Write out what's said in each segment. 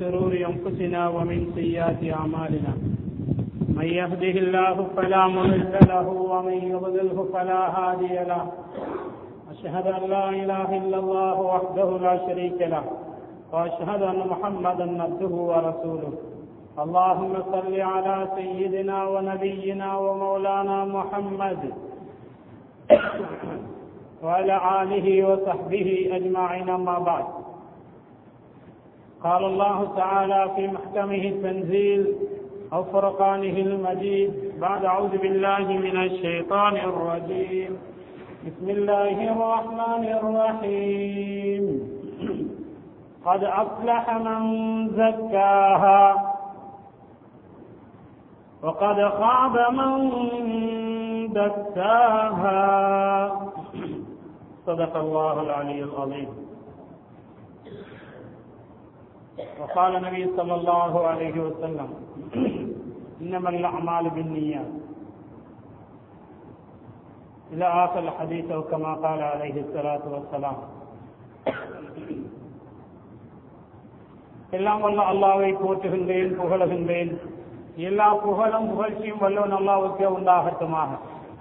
شرور أنفسنا ومن سيئات أعمالنا من يهده الله فلا مضل له ومن يضلله فلا هادي له أشهد أن لا إله إلا الله وحده لا شريك له وأشهد أن محمدا عبده ورسوله اللهم صل على سيدنا ونبينا ومولانا محمد وعلى آله وصحبه أجمعين أما بعد قال الله تعالى في محكمه التنزيل أو فرقانه المجيد بعد أعوذ بالله من الشيطان الرجيم بسم الله الرحمن الرحيم قد أفلح من زكاها وقد خاب من دساها صدق الله العلي العظيم وقال النبي صلى الله عليه وسلم إنما الأعمال بالنيات إلى آخر الحديث أو كما قال عليه الصلاة والسلام எல்லாம் வல்ல அல்லாவை போற்றுகின்றேன் புகழுகின்றேன் எல்லா புகழும் புகழ்ச்சியும் வல்லவன் அல்லாவுக்கே உண்டாகட்டுமாக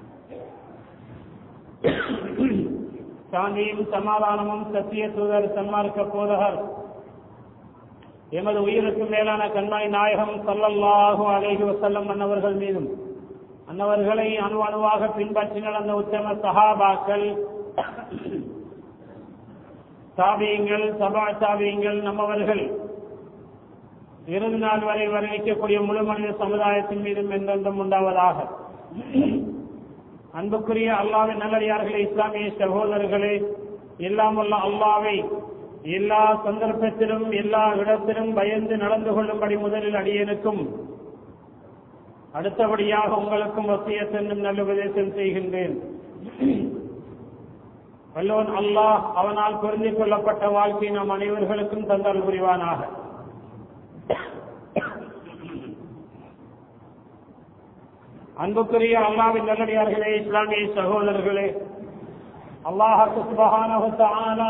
சாந்தியும் சமாதானமும் சத்திய தூதர் சன்மார்க்க போதகர் எமது உயிருக்கு மேலான கண்மணி நாயகம் சல்லல்லாஹு அலைஹி வசல்லம் அன்னவர்கள் மீதும் அன்னவர்களை அணு அணுவாக பின்பற்றி நடந்த உத்தம சஹாபாக்கள் சாபியங்கள் சபா சாபியங்கள் நம்மவர்கள் இறுதி நாள் வரை வரவேற்கக்கூடிய முழு மனித சமுதாயத்தின் மீதும் என்றென்றும் உண்டாவதாக அன்புக்குரிய அல்லாவின் நல்லடியார்களே இஸ்லாமிய சகோதரர்களே எல்லாம் உள்ள அல்லாவை எல்லா சந்தர்ப்பத்திலும் எல்லா இடத்திலும் பயந்து நடந்து கொள்ளும்படி முதலில் அடியனுக்கும் அடுத்தபடியாக உங்களுக்கும் வசியத்தென்னும் நல்ல உபதேசம் செய்கின்றேன் வல்லோன் அல்லாஹ் அவனால் பொருந்திக் கொள்ளப்பட்ட வாழ்க்கை நம் அனைவர்களுக்கும் தந்தல் புரிவானாக அன்புக்குரிய அல்லாவின் நல்லடியார்களே இஸ்லாமிய சகோதரர்களே அல்லாஹு சுபகான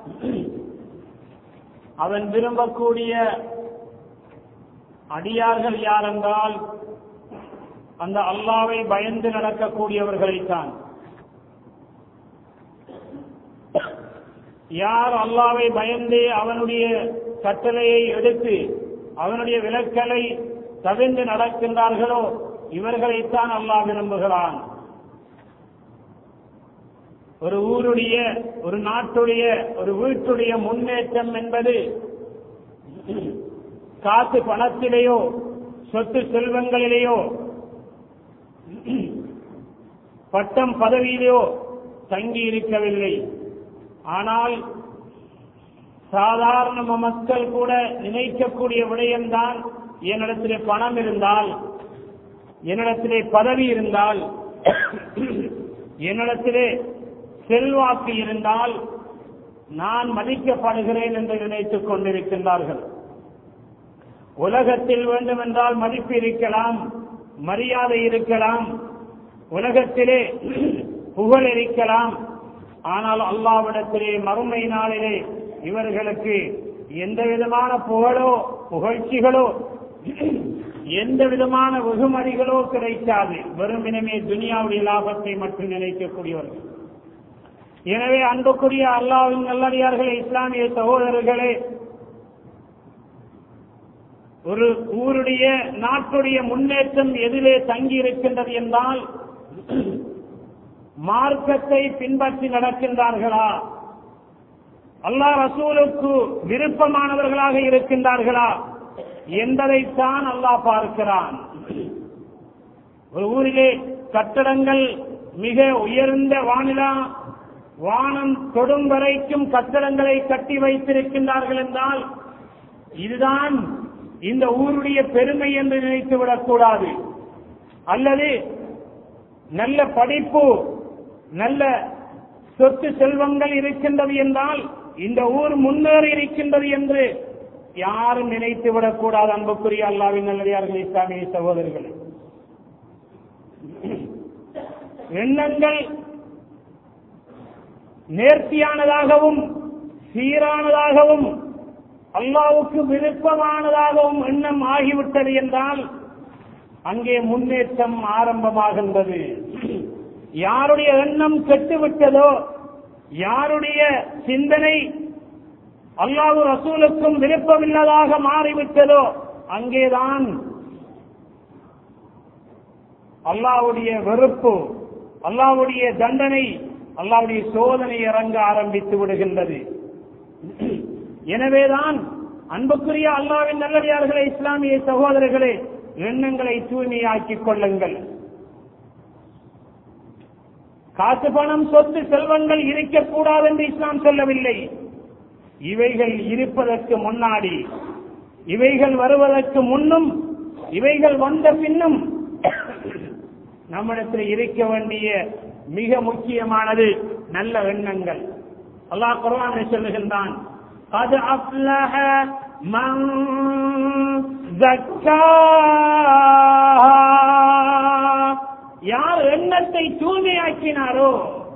அவன் விரும்பக்கூடிய அடியார்கள் யாரென்றால் அந்த அல்லாவை பயந்து நடக்கக்கூடியவர்களைத்தான் யார் அல்லாவை பயந்து அவனுடைய கட்டளையை எடுத்து அவனுடைய விலக்கலை தவிர்ந்து நடக்கின்றார்களோ இவர்களைத்தான் அல்லாஹ் விரும்புகிறான் ஒரு ஊருடைய ஒரு நாட்டுடைய ஒரு வீட்டுடைய முன்னேற்றம் என்பது காசு பணத்திலேயோ சொத்து செல்வங்களிலேயோ பட்டம் பதவியிலேயோ தங்கி இருக்கவில்லை ஆனால் சாதாரண மக்கள் கூட நினைக்கக்கூடிய விடயம்தான் என்னிடத்திலே பணம் இருந்தால் என்னிடத்திலே பதவி இருந்தால் என்னிடத்திலே செல்வாக்கு இருந்தால் நான் மதிக்கப்படுகிறேன் என்று நினைத்துக் கொண்டிருக்கின்றார்கள் உலகத்தில் வேண்டுமென்றால் மதிப்பு இருக்கலாம் மரியாதை இருக்கலாம் உலகத்திலே புகழ் இருக்கலாம் ஆனால் அல்லாவிடத்திலே மறுமை நாளிலே இவர்களுக்கு எந்த விதமான புகழோ புகழ்ச்சிகளோ எந்த விதமான வெகுமதிகளோ கிடைக்காது வெறுமினமே துனியாவுடைய லாபத்தை மட்டும் நினைக்கக்கூடியவர்கள் எனவே அன்புக்குரிய அல்லாவின் நல்லடியார்களே இஸ்லாமிய சகோதரர்களே ஒரு ஊருடைய நாட்டுடைய முன்னேற்றம் எதிலே தங்கி இருக்கின்றது என்றால் மார்க்கத்தை பின்பற்றி நடக்கின்றார்களா அல்லாஹ் ரசூலுக்கு விருப்பமானவர்களாக இருக்கின்றார்களா என்பதைத்தான் அல்லாஹ் பார்க்கிறான் ஒரு ஊரிலே கட்டடங்கள் மிக உயர்ந்த வானிலா வானம் தொடும் வரைக்கும் கட்டடங்களை கட்டி வைத்திருக்கின்றார்கள் என்றால் இதுதான் இந்த ஊருடைய பெருமை என்று நினைத்துவிடக் கூடாது அல்லது நல்ல படிப்பு நல்ல சொத்து செல்வங்கள் இருக்கின்றது என்றால் இந்த ஊர் முன்னேறி இருக்கின்றது என்று யாரும் நினைத்து விடக்கூடாது அன்புக்குரிய அல்லாவின் நல்லடியார்கள் இஸ்லாமிய சகோதரர்களே எண்ணங்கள் நேர்த்தியானதாகவும் சீரானதாகவும் அல்லாவுக்கு விருப்பமானதாகவும் எண்ணம் ஆகிவிட்டது என்றால் அங்கே முன்னேற்றம் ஆரம்பமாகின்றது யாருடைய எண்ணம் கெட்டுவிட்டதோ யாருடைய சிந்தனை அல்லாஹு ரசூலுக்கும் விருப்பமில்லதாக மாறிவிட்டதோ அங்கேதான் அல்லாவுடைய வெறுப்பு அல்லாவுடைய தண்டனை அல்லாவுடைய சோதனை இறங்க ஆரம்பித்து விடுகின்றது எனவேதான் அன்புக்குரிய அல்லாவின் நல்லடியார்களே இஸ்லாமிய சகோதரர்களே எண்ணங்களை தூய்மையாக்கிக் கொள்ளுங்கள் காசு பணம் சொத்து செல்வங்கள் இருக்கக்கூடாது என்று இஸ்லாம் சொல்லவில்லை இவைகள் இருப்பதற்கு முன்னாடி இவைகள் வருவதற்கு முன்னும் இவைகள் வந்த பின்னும் நம்மிடத்தில் இருக்க வேண்டிய மிக முக்கியமானது நல்ல எண்ணங்கள் அல்லாஹ் குர்ஆனை சொல்லுகின்றான் قد أفلح من زكاها யார் எண்ணத்தை தூய்மையாக்கினாரோ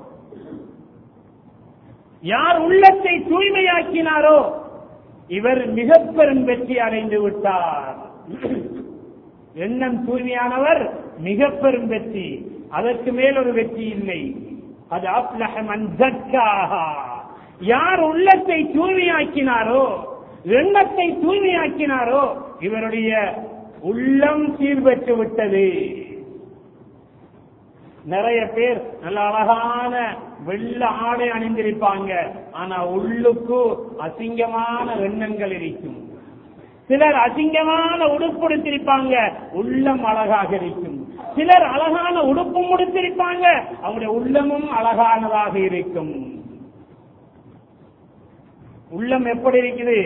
யார் உள்ளத்தை தூய்மையாக்கினாரோ இவர் மிக பெரும் வெற்றி அடைந்து விட்டார் எண்ணம் தூய்மையானவர் மிக பெரும் வெற்றி அதற்கு மேல் ஒரு வெற்றி இல்லை அது அப்லஹமன் யார் உள்ளத்தை தூய்மையாக்கினாரோ எண்ணத்தை தூய்மையாக்கினாரோ இவருடைய உள்ளம் சீர்பெற்று விட்டது நிறைய பேர் நல்ல அழகான வெள்ள ஆடை அணிந்திருப்பாங்க ஆனா உள்ளுக்கு அசிங்கமான எண்ணங்கள் இருக்கும் சிலர் அசிங்கமான உடுப்பு உடுத்திருப்பாங்க உள்ளம் அழகாக இருக்கும் சிலர் அழகான உடுப்பு முடித்திருப்பாங்க அவருடைய உள்ளமும் அழகானதாக இருக்கும் உள்ளம் எப்படி இருக்குது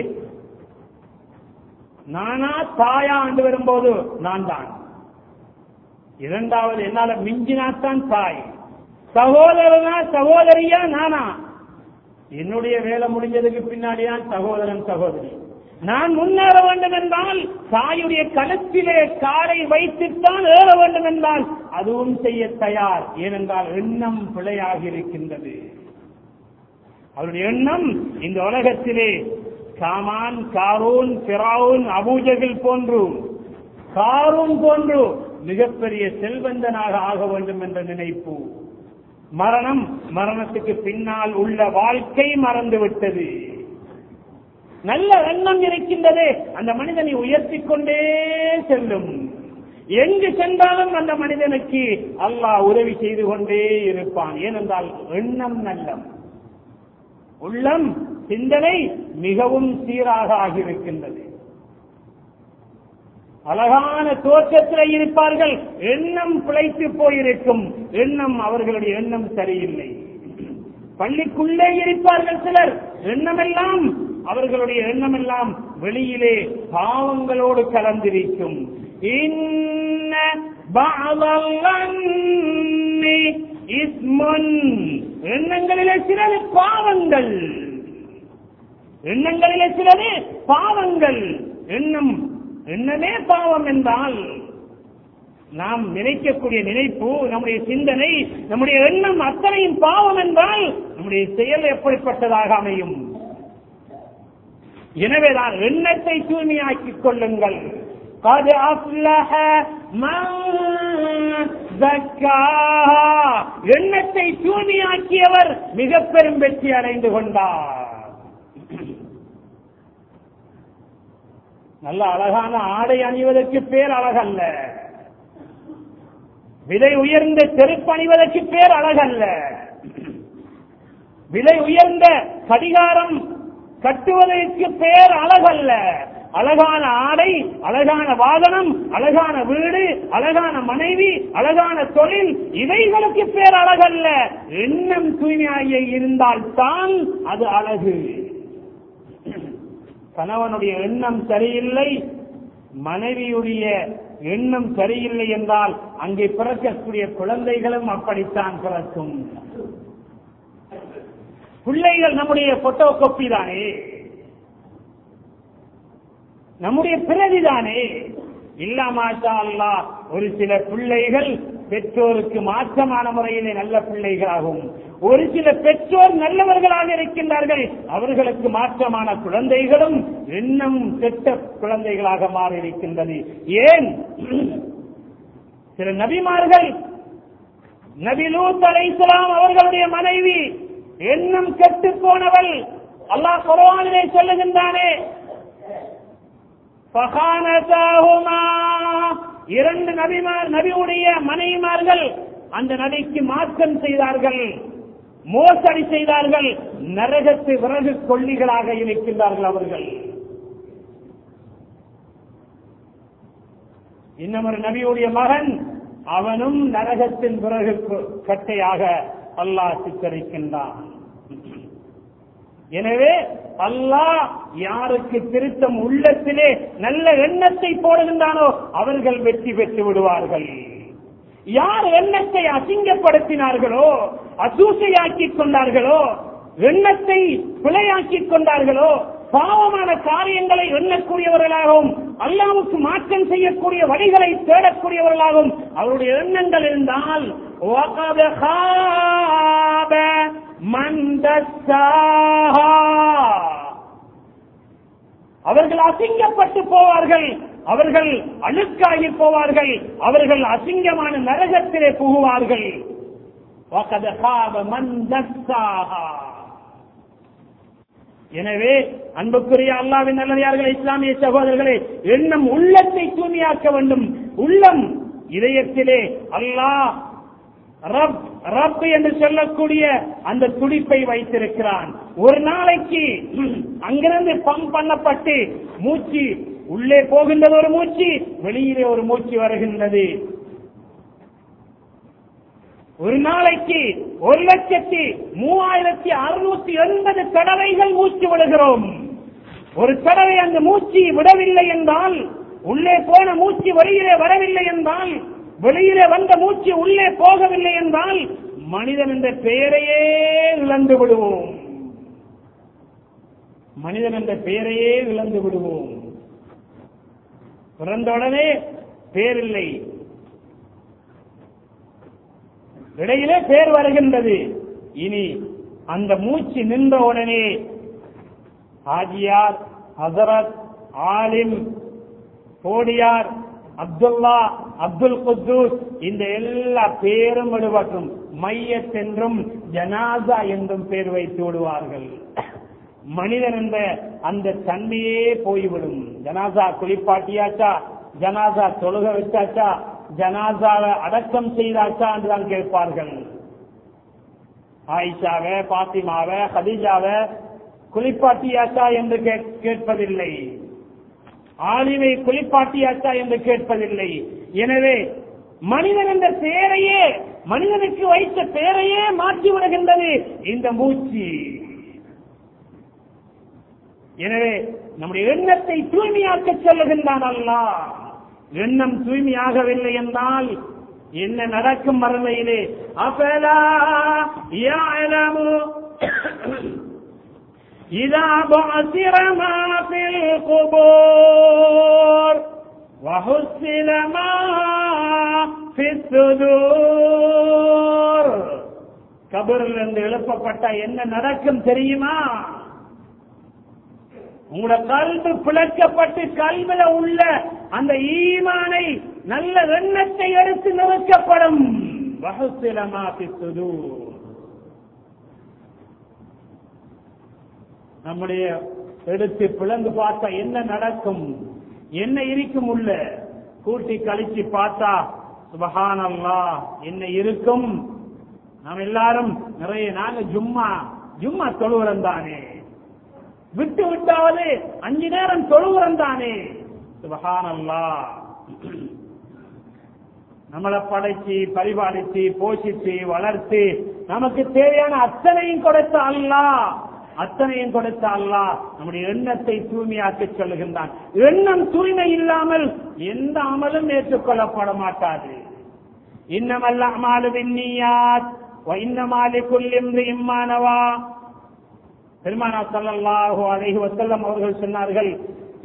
நானா தாயா ஆண்டு வரும்போது நான் தான் இரண்டாவது என்னால மிஞ்சினாத்தான் தாய் சகோதரனா சகோதரியா நானா என்னுடைய வேலை முடிஞ்சதுக்கு பின்னாடிதான் சகோதரன் சகோதரி நான் முன்னேற வேண்டும் என்றால் தாயுடைய கழுத்திலே காலை வைத்துத்தான் ஏற வேண்டும் என்றால் அதுவும் செய்ய தயார் ஏனென்றால் எண்ணம் பிழையாக இருக்கின்றது அவருடைய எண்ணம் இந்த உலகத்திலே காமான் காரூன் பிராவுன் அபூஜகில் போன்று காரூன் போன்று மிகப்பெரிய செல்வந்தனாக ஆக வேண்டும் என்ற நினைப்பு மரணம் மரணத்துக்கு பின்னால் உள்ள வாழ்க்கை மறந்து விட்டது நல்ல எண்ணம் இருக்கின்றதே அந்த மனிதனை உயர்த்திக் கொண்டே செல்லும் எங்கு சென்றாலும் அந்த மனிதனுக்கு அல்லாஹ் உதவி செய்து கொண்டே இருப்பான் ஏனென்றால் எண்ணம் நல்லம் உள்ளம் சிந்தனை மிகவும் சீராக ஆகியிருக்கின்றது அழகான தோற்றத்தில் இருப்பார்கள் எண்ணம் பிழைத்து போயிருக்கும் எண்ணம் அவர்களுடைய எண்ணம் சரியில்லை பள்ளிக்குள்ளே இருப்பார்கள் சிலர் எண்ணமெல்லாம் அவர்களுடைய எண்ணமெல்லாம் வெளியிலே பாவங்களோடு கலந்திருக்கும் இன்ன பஅதல்லன்னி இஸ்முன் எண்ணங்களிலே சிலது பாவங்கள் எண்ணங்களிலே சிலது பாவங்கள் எண்ணம் எண்ணமே பாவம் என்றால் நாம் நினைக்கக்கூடிய நினைப்பு நம்முடைய சிந்தனை நம்முடைய எண்ணம் அத்தனையும் பாவம் என்றால் நம்முடைய செயல் எப்படிப்பட்டதாக அமையும் எனவேதான் எண்ணத்தை தூய்மையாக்கிக் கொள்ளுங்கள் قد أفلح من زكاها எண்ணத்தை தூய்மையாக்கியவர் மிக பெரும் வெற்றி அடைந்து கொண்டார் நல்ல அழகான ஆடை அணிவதற்கு பேர் அழகல்ல விலை உயர்ந்த செருப்பு அணிவதற்கு பேர் அழகல்ல விலை உயர்ந்த கடிகாரம் கட்டுவதற்கு பேர் அழகல்ல அழகான ஆடை அழகான வாகனம் அழகான வீடு அழகான மனைவி அழகான தொழில் இவைகளுக்கு பேர் அழகல்ல எண்ணம் தூய்மையாக இருந்தால் தான் அது அழகு கணவனுடைய எண்ணம் சரியில்லை மனைவியுடைய எண்ணம் சரியில்லை என்றால் அங்கே பிறக்கக்கூடிய குழந்தைகளும் அப்படித்தான் பிறக்கும் பிள்ளைகள் நம்முடைய போட்டோ காப்பி தானே நம்முடைய பிரதிதானே இல்லாமாட்டா அல்லா ஒரு சில பிள்ளைகள் பெற்றோருக்கு மாற்றமான முறையிலே நல்ல பிள்ளைகளாகும் ஒரு சில பெற்றோர் நல்லவர்களாக இருக்கின்றார்கள் அவர்களுக்கு மாற்றமான குழந்தைகளும் இன்னும் கெட்ட குழந்தைகளாக மாறி இருக்கின்றது ஏன் சில நபிமார்கள் நபி லூத் அலைஹிஸ்ஸலாம் அவர்களுடைய மனைவி எண்ணம் கெட்டு போனவள் அல்லாஹ் குர்ஆனிலே சொல்லுகின்றானே ஃபகானதாஹுமா இரண்டு நபிமார் நபியுடைய மனைவிமார்கள் அந்த நபிக்கு மாற்றம் செய்தார்கள் மோசடி செய்தார்கள் நரகத்து விறகு கொல்லிகளாக இருக்கின்றார்கள் அவர்கள் இன்னும் ஒரு நபியுடைய மகன் அவனும் நரகத்தின் பிறகு கட்டையாக அல்லாஹ் சித்தரிக்கின்றான் எனவே அல்லாஹ் யாருக்கு திருத்தம் உள்ளத்திலே நல்ல எண்ணத்தை போடுகின்றானோ அவர்கள் வெற்றி பெற்று விடுவார்கள் யார் எண்ணத்தை அசிங்கப்படுத்தினார்களோ அசூசையாக்கிக் கொண்டார்களோ எண்ணத்தை பிழையாக்கிக் கொண்டார்களோ பாவமான காரியங்களை எண்ணக்கூடியவர்களாகவும் அல்லாவுக்கு மாற்றம் செய்யக்கூடிய வழிகளை தேடக்கூடியவர்களாகவும் அவருடைய எண்ணங்கள் இருந்தால் وَقَدْ خَابَ مَنْ دَسَّاهَا. அவர்கள் அசிங்கப்பட்டு போவார்கள் அவர்கள் அழுக்காகி போவார்கள் அவர்கள் அசிங்கமான நரகத்திலே புகுவார்கள் وَقَدْ خَابَ مَنْ دَسَّاهَا. எனவே அன்புக்குரிய அல்லாவின் நல்லதார்களே இஸ்லாமிய சகோதரர்களே எண்ணம் உள்ளத்தை தூய்மையாக்க வேண்டும் உள்ளம் இதயத்திலே அல்லாஹ் ரப் ரப் என்று சொல்லக்கூடிய அந்த துடிப்பை வைத்திருக்கிறான் ஒரு நாளைக்கு அங்கிருந்து பம்ப் பண்ணப்பட்டு மூச்சு உள்ளே போகின்றது ஒரு மூச்சு வெளியிலே ஒரு மூச்சு வருகின்றது ஒரு நாளைக்கு ஒரு லட்சத்தி மூவாயிரத்தி அறுநூத்தி எண்பது தடவைகள் மூச்சு விடுகிறோம் ஒரு தடவை அந்த மூச்சு விடவில்லை என்றால் உள்ளே போன மூச்சு வெளியிலே வரவில்லை என்றால் வெளியிலே வந்த மூச்சு உள்ளே போகவில்லை என்றால் மனிதன் என்ற பெயரையே இழந்து விடுவோம் மனிதன் என்ற பெயரையே இழந்து விடுவோம் பிறந்தவுடனே பேரில்லை இடையிலே பேர் வருகின்றது இனி அந்த மூச்சு நின்ற உடனே ஆஜியார் ஹசரத் ஆலிம் கோடியார் அப்துல்லா அப்துல் குத்தூஸ் இந்த எல்லா பேரும் விடுபட்டும் மையத் என்றும் ஜனாசா என்றும் பேர் வைத்து விடுவார்கள் மனிதன் என்ற அந்த தன்மையே போய்விடும் ஜனாசா குளிப்பாட்டியாச்சா ஜனாசா தொழுக வச்சாச்சா ஜனாசாவை அடக்கம் செய்தாச்சா என்றுதான் கேட்பார்கள் ஆயிஷாவை பாத்திமாவை ஹதீஜாவை குளிப்பாட்டியாச்சா என்று கேட்- கேட்பதில்லை ஆலிமை குளிப்பாட்டியாச்சா என்று கேட்பதில்லை எனவே மனிதன் என்ற பெயரையே மனிதனுக்கு வைத்த பெயரையே மாற்றி விடுகின்றது இந்த மூச்சு எனவே நம்முடைய எண்ணத்தை தூய்மையாக்க சொல்லுகின்றான் அல்லாஹ் எண்ணம் தூய்மையாகவில்லை என்றால் என்ன நடக்கும் மறுமையிலே அபலா யாலமு إذا بعثر ما في القبور وحصل ما في الصدور கபரில் இருந்து எழுப்பப்பட்ட என்ன நடக்கும் தெரியுமா உங்களோட கல்வி பிளக்கப்பட்டு கல்வில உள்ள அந்த ஈமானை நல்ல எண்ணத்தை எடுத்து நிறுத்தப்படும் வகுசிலமா சுதூர் நம்முடைய எடுத்து பிளந்து பார்த்தா என்ன நடக்கும் என்ன இருக்கும் உள்ள கூட்டி கழிச்சு பார்த்தா சுபஹானல்லா என்ன இருக்கும் நாம் எல்லாரும் நிறைய நாங்க ஜும்மா ஜும்மா தொழுகிறோம் தானே விட்டு விட்டாவது அஞ்சு நேரம் தொழுகிறோம் தானே சுபஹானல்லா நம்மளை படைச்சு பரிபாலிச்சு போஷிச்சு வளர்த்து நமக்கு தேவையான அத்தனையும் கொடுத்த அல்லாஹ் அத்தனையும் கொடுத்த அல்லாஹ் நம்முடைய எண்ணத்தை தூய்மையாக்க சொல்லுகின்றான் எண்ணம் தூய்மை இல்லாமல் எந்த அமலும் ஏற்றுக்கொள்ளப்பட மாட்டாது இன்னமல்ல அமாலு விண்ணியாத் இன்னமாலி குல்லிம் இம்மானவா பெருமானா ஸல்லல்லாஹு அலைஹி வஸல்லம் அவர்கள் சொன்னார்கள்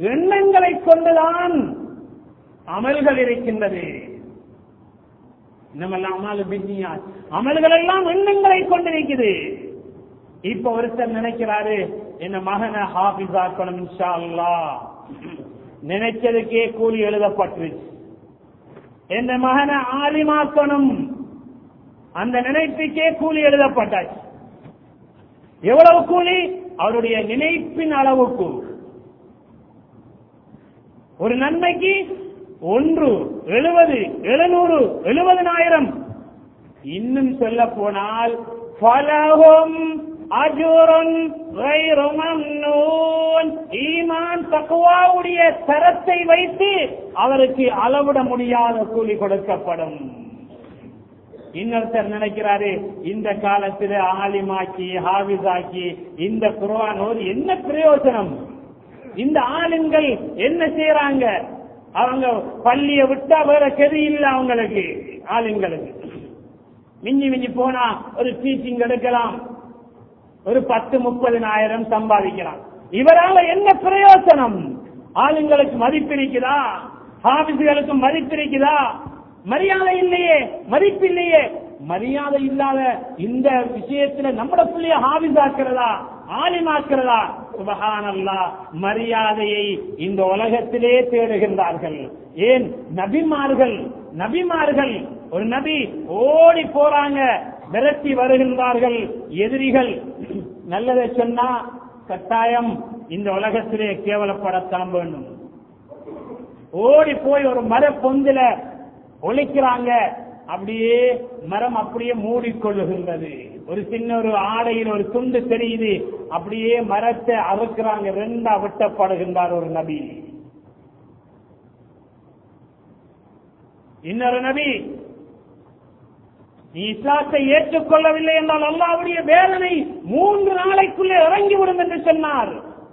எண்ணங்களை கொண்டுதான் அமல்கள் இருக்கின்றது நம்ம அமல்கள் எல்லாம் எண்ணங்களை கொண்டிருக்குது இப்ப ஒருத்தர் நினைக்கிறாரு என்ன மகனை ஹாபிஸ் ஆக்கணும் இன்ஷா அல்லாஹ் நினைச்சதுக்கே கூலி எழுதப்பட்டுருச்சு என் மகனை ஆலிமாக்கணும் அந்த நினைப்புக்கே கூலி எழுதப்பட்டாச்சு எவ்வளவு கூலி அவருடைய நினைப்பின் அளவுக்கு ஒரு நன்மைக்கு ஒன்று எழுபது எழுநூறு எழுபதனாயிரம் இன்னும் சொல்ல போனால் பலகும் அஜுரன் ஈமான் தக்குவாவுடைய தரத்தை வைத்து அவருக்கு அளவிட முடியாத கூலி கொடுக்கப்படும் இன்னொருத்தர் நினைக்கிறாரு இந்த காலத்துல ஆலிமாக்கி ஹாவிஸாக்கி இந்த குர்ஆன் ஓதி என்ன பிரயோஜனம் இந்த ஆளுங்கள் என்ன செய்யறாங்க அவங்க பள்ளிய விட்டா வேற கெதி இல்லை அவங்களுக்கு ஆளுங்களுக்கு மிஞ்சி மிஞ்சி போனா ஒரு டீச்சிங் எடுக்கலாம் ஒரு பத்து முப்பதினாயிரம் சம்பாதிக்கலாம் இவரால என்ன பிரயோஜனம் ஆளுங்களுக்கு மதிப்பு இருக்குதா ஹாபிஸ்களுக்கு மதிப்பு இருக்குதா மரியாதை இல்லையே மதிப்பு இல்லையே மரியாதை இல்லாத இந்த விஷயத்துல நம்மட பிள்ளைய ஹாபிஸாக்கிறதா ஆலிமாக்கிறதா சுபஹானல்லா மரியாதையை இந்த உலகத்திலே தேடுகின்றார்கள் ஏன் நபிமார்கள் நபிமார்கள் ஒரு நபி ஓடி போறாங்க விரட்டி வருகின்றார்கள் எதிரிகள் நல்லதை சொன்னா கட்டாயம் இந்த உலகத்திலே கேவலப்படத்தான் வேண்டும் ஓடி போய் ஒரு மர பொந்தில ஒழிக்கிறாங்க அப்படியே மரம் அப்படியே மூடிக்கொள்ளுகின்றது ஒரு சின்ன ஒரு ஆடையில் ஒரு துண்டு தெரியுது அப்படியே மரத்தை அறுக்கிறாங்க ரெண்டா வெட்டப்படுகின்றார் ஒரு நபி இன்னொரு நபி நீ இஸ்லாத்தை ஏற்றுக்கொள்ளவில்லை என்றால் அல்லாவுடைய வேதனை மூன்று நாளைக்குள்ளே இறங்கிவிடும் என்று சொன்னார்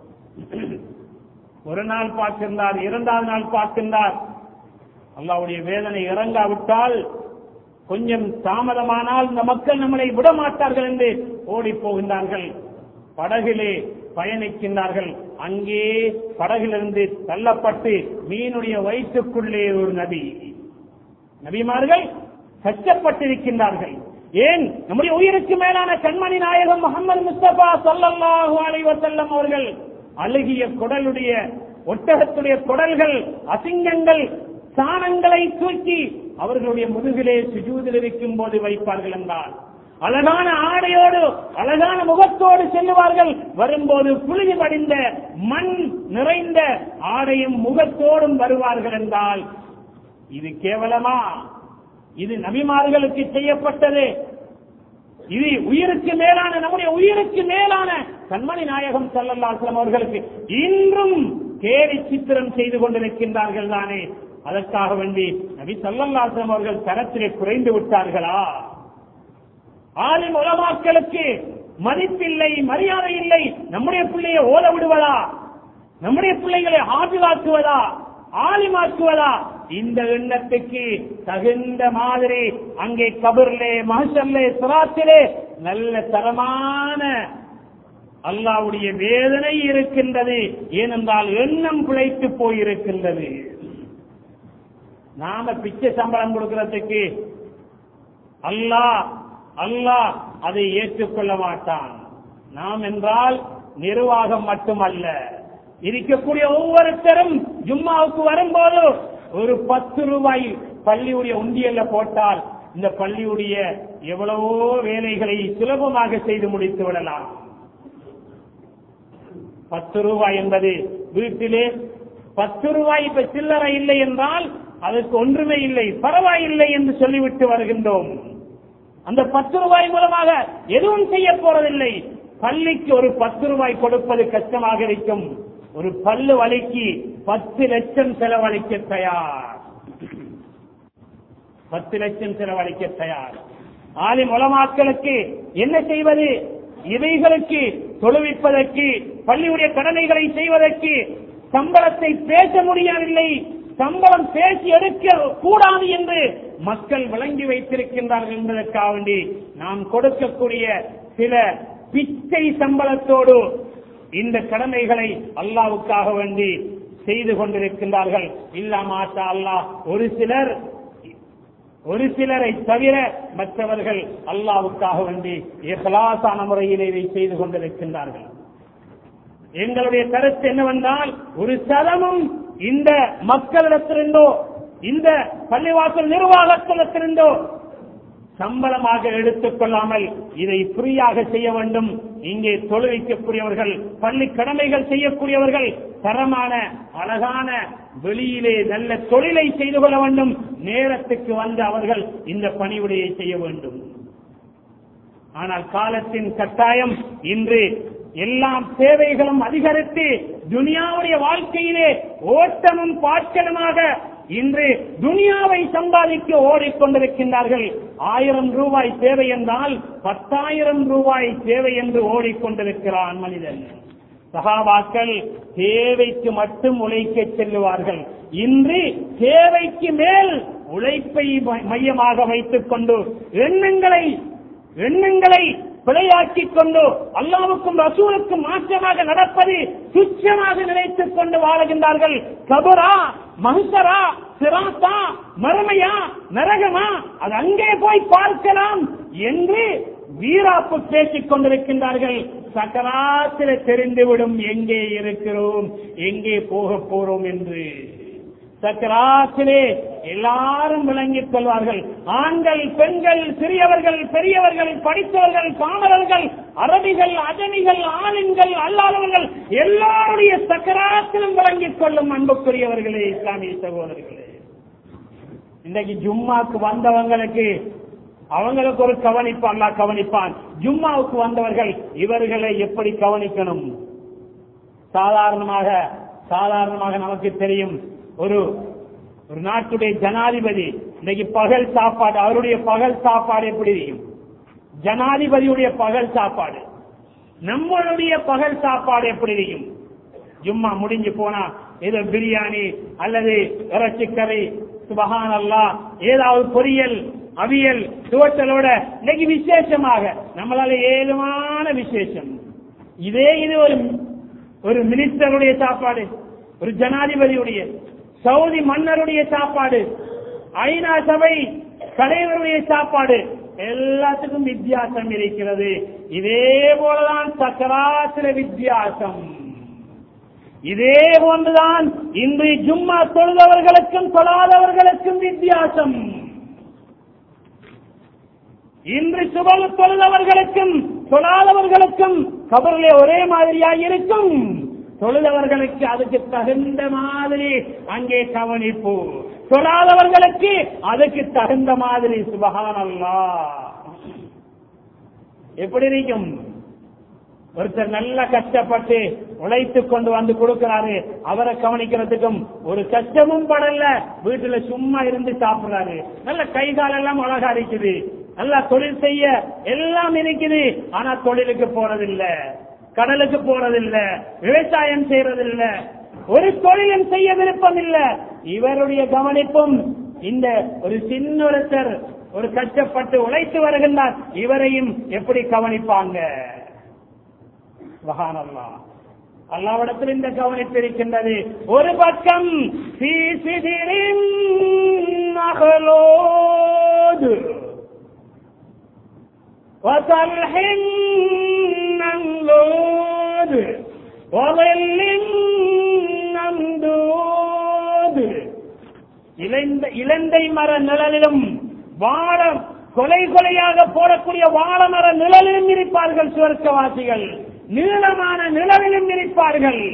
ஒரு நாள் பார்க்கின்றார் இரண்டாவது நாள் பார்க்கின்றார் அல்லாவுடைய வேதனை இறங்காவிட்டால் கொஞ்சம் தாமதமானால் இந்த மக்கள் நம்மளை விட மாட்டார்கள் என்று ஓடி போகின்றார்கள் படகிலே பயணிக்கின்றார்கள் அங்கே படகிலிருந்து தள்ளப்பட்டு மீனுடைய வயிற்றுக்குள்ளே ஒரு நபி நபிமார்கள் கஷ்டப்பட்டிருக்கின்றார்கள் ஏன் நம்முடைய உயிருக்கு மேலான கண்மணி நாயகம் முகமது முஸ்தபா சல்லல்லாஹு அலைஹி வஸல்லம் அவர்கள் அழுகிய குடலுடைய ஒட்டகத்துடைய குடல்கள் அசிங்கங்கள் சாணங்களை தூக்கி அவர்களுடைய முதுகிலே சுஜூதில் இருக்கும் போது வைப்பார்கள் என்றால் அழகான ஆடையோடு அழகான முகத்தோடு செல்லுவார்கள் வரும்போது புழுதி படிந்த மண் நிறைந்த ஆடையும் முகத்தோடும் வருவார்கள் என்றால் இது கேவலமா இது நபிமார்களுக்கு செய்யப்பட்டது இது உயிருக்கு மேலான நம்முடைய உயிருக்கு மேலான கண்மணி நாயகம் சல்லல்லாஸ்லம் அவர்களுக்கு இன்றும் கேலி சித்திரம் செய்து கொண்டிருக்கின்றார்கள் தானே அதற்காக வேண்டி நபி சல்லல்லாஸ்லம் அவர்கள் தரத்திலே குறைந்து விட்டார்களா ஆலிம் உலமாக்களுக்கு மதிப்பில்லை மரியாதை இல்லை நம்முடைய பிள்ளையை ஓத விடுவதா நம்முடைய பிள்ளைகளை ஆபிவாக்குவதா ஆலிமாக்குவதா இந்த எண்ணத்துக்கு தகுந்த மாதிரி அங்கே கபர்லே மகசல்லே சிராத்திலே நல்ல தரமான அல்லாவுடைய வேதனை இருக்கின்றது ஏனென்றால் எண்ணம் பிழைத்து போயிருக்கின்றது நாம பிச்சை சம்பளம் கொடுக்கிறதுக்கு அல்லாஹ் அல்லாஹ் அதை ஏற்றுக்கொள்ள மாட்டான் நாம் என்றால் நிர்வாகம் மட்டுமல்ல இருக்கக்கூடிய ஒவ்வொருத்தரும் ஜும்மாவுக்கு வரும்போது ஒரு பத்து ரூபாய் பள்ளியுடைய உண்டியல்ல போட்டால் இந்த பள்ளியுடைய எவ்வளவோ வேலைகளை சுலபமாக செய்து முடித்து விடலாம் பத்து ரூபாய் என்பது வீட்டிலே பத்து ரூபாய் இப்ப சில்லறை இல்லை என்றால் அதற்கு ஒன்றுமே இல்லை பரவாயில்லை என்று சொல்லிவிட்டு வருகின்றோம் அந்த பத்து ரூபாய் மூலமாக எதுவும் செய்ய போறதில்லை பள்ளிக்கு ஒரு பத்து ரூபாய் கொடுப்பது கஷ்டமாக இருக்கும் ஒரு பல்லு வலிக்கு பத்து லட்சம் செலவழிக்க தயார் பத்து லட்சம் செலவழிக்க தயார் ஆலி உலமாக்களுக்கு என்ன செய்வது இவைகளுக்கு தொழுவிப்பதற்கு பள்ளியுடைய கடமைகளை செய்வதற்கு சம்பளத்தை பேச முடியவில்லை சம்பளம் பேசி எடுக்க கூடாது என்று மக்கள் விளங்கி வைத்திருக்கின்றார்கள் என்பதற்காக வேண்டி நாம் கொடுக்கக்கூடிய சில பிச்சை சம்பளத்தோடு இந்த கடமைகளை அல்லாவுக்காக வேண்டி செய்து கொண்டிருக்கின்றார்கள் இல்ல மாட்டா அல்லாஹ் ஒரு சிலர் ஒரு சிலரை தவிர மற்றவர்கள் அல்லாவுக்காக வேண்டி இஹ்லாசான முறையில் இதை செய்து கொண்டிருக்கின்றார்கள் எங்களுடைய கருத்து என்னவென்றால் ஒரு சதமும் இந்த மக்களிடத்திலிருந்தோ இந்த பள்ளிவாசல் நிர்வாகத்திடத்திலிருந்தோ சம்பளமாக எடுத்துக் கொள்ளாமல் இதை ஃப்ரீயாக செய்ய வேண்டும் இங்கே தொழுவிக்கக்கூடியவர்கள் பள்ளி கடமைகள் செய்யக்கூடியவர்கள் தரமான அழகான வெளியிலே நல்ல தொழிலை செய்து கொள்ள வேண்டும் நேரத்துக்கு வந்து அவர்கள் இந்த பணிவுடையை செய்ய வேண்டும் ஆனால் காலத்தின் கட்டாயம் இன்று எல்லாம் தேவைகளும் அதிகரித்து துனியாவுடைய வாழ்க்கையிலே ஓட்டமும் பாட்களுமாக இன்று துனியாவை சம்பாதிக்க ஓடிக்கொண்டிருக்கின்றார்கள் ஆயிரம் ரூபாய் தேவை என்றால் பத்தாயிரம் ரூபாய் தேவை என்று ஓடிக்கொண்டிருக்கிறான் மனிதன் சகாபாக்கள் தேவைக்கு மட்டும் உழைக்க செல்லுவார்கள் இன்று தேவைக்கு மேல் உழைப்பை மையமாக வைத்துக் கொண்டு எண்ணங்களை எண்ணங்களை பிழையாக்கிக் கொண்டு அல்லாவுக்கும் ரசூலுக்கும் மாற்றமாக நடப்பது துச்சமாக நினைத்துக் கொண்டு வாழுகின்றார்கள் கபரா மகுசரா சிராத்தா மறுமையா நரகமா அது அங்கே போய் பார்க்கலாம் என்று வீராப்பு பேசிக் கொண்டிருக்கின்றார்கள் சக்கராத்திர தெரிந்துவிடும் எங்கே இருக்கிறோம் எங்கே போக போறோம் என்று சக்கராத்திலே எல்லாரும் விளங்கிக் கொள்வார்கள் ஆண்கள் பெண்கள் சிறியவர்கள் பெரியவர்கள் படித்தவர்கள் பாமரர்கள் அரபிகள் அஜமிகள் ஆணின்கள் அல்லாதவர்கள் எல்லாருடைய சக்கராத்திலும் விளங்கிக் கொள்ளும் அன்புக்குரியவர்களே இஸ்லாமிய சகோதரர்களே இன்றைக்கு ஜும்மாக்கு வந்தவங்களுக்கு அவங்களுக்கு ஒரு கவனிப்பு அல்லா கவனிப்பான் ஜும்மாவுக்கு வந்தவர்கள் இவர்களை எப்படி கவனிக்கணும் சாதாரணமாக சாதாரணமாக நமக்கு தெரியும் ஒரு ஒரு நாட்டுடைய ஜனாதிபதி இன்னைக்கு பகல் சாப்பாடு அவருடைய பகல் சாப்பாடு எப்படி இருக்கும் ஜனாதிபதியுடைய பகல் சாப்பாடு நம்மளுடைய பகல் சாப்பாடு எப்படி இருக்கும் ஜும்மா முடிஞ்சு போனா ஏதோ பிரியாணி அல்லது இறைச்சிக்கறி சுபகான் அல்லா ஏதாவது பொரியல் அவியல் துவட்டலோட இன்னைக்கு விசேஷமாக நம்மளால ஏதுமான விசேஷம் இதே இது ஒரு ஒரு மினிஸ்டருடைய சாப்பாடு ஒரு ஜனாதிபதியுடைய சவுதி மன்னருடைய சாப்பாடு ஐநா சபை தலைவருடைய சாப்பாடு எல்லாத்துக்கும் வித்தியாசம் இருக்கிறது இதே போலதான் சக்கராசிர வித்தியாசம் இதே போன்றுதான் இன்று ஜும்மா தொழுதவர்களுக்கும் தொழாதவர்களுக்கும் வித்தியாசம் இன்று சுபல் தொழுதவர்களுக்கும் தொழாதவர்களுக்கும் கபரிலே ஒரே மாதிரியாக இருக்கும் தொழுதவர்களுக்கு அதுக்கு தகுந்த மாதிரி அங்கே கவனிப்பு தொழாதவர்களுக்கு அதுக்கு தகுந்த மாதிரி சுபகானல்லா எப்படி இருக்கும் ஒருத்தர் நல்லா கஷ்டப்பட்டு உழைத்து கொண்டு வந்து கொடுக்கிறாரு அவரை கவனிக்கிறதுக்கும் ஒரு கஷ்டமும் படல வீட்டுல சும்மா இருந்து சாப்பிடுறாரு நல்ல கை காலெல்லாம் அழகா இருக்குது நல்லா தொழில் செய்ய எல்லாம் இருக்குது ஆனா தொழிலுக்கு போறதில்ல கடலுக்கு போறதில்ல விவசாயம் செய்யறதில்ல ஒரு தொழிலும் செய்ய விருப்பம் இல்ல இவருடைய கவனிப்பும் இந்த ஒரு சின்ன ஒருத்தர் ஒரு கஷ்டப்பட்டு உழைத்து வருகின்றார் இவரையும் எப்படி கவனிப்பாங்க சுபஹானல்லா அல்லாவிடத்தில் இந்த கவனிப்பு இருக்கின்றது ஒரு பக்கம் ஃபீ சிதிரின் நகலோது وطلح ممدود وظل ممدود இளைந்த இலந்தை மர நிழலிலும் வாழ கொலை கொலையாக போடக்கூடிய வாழமர நிழலிலும் இருப்பார்கள் சுவர்க்கவாசிகள் நீளமான நிழலிலும் இருப்பார்கள்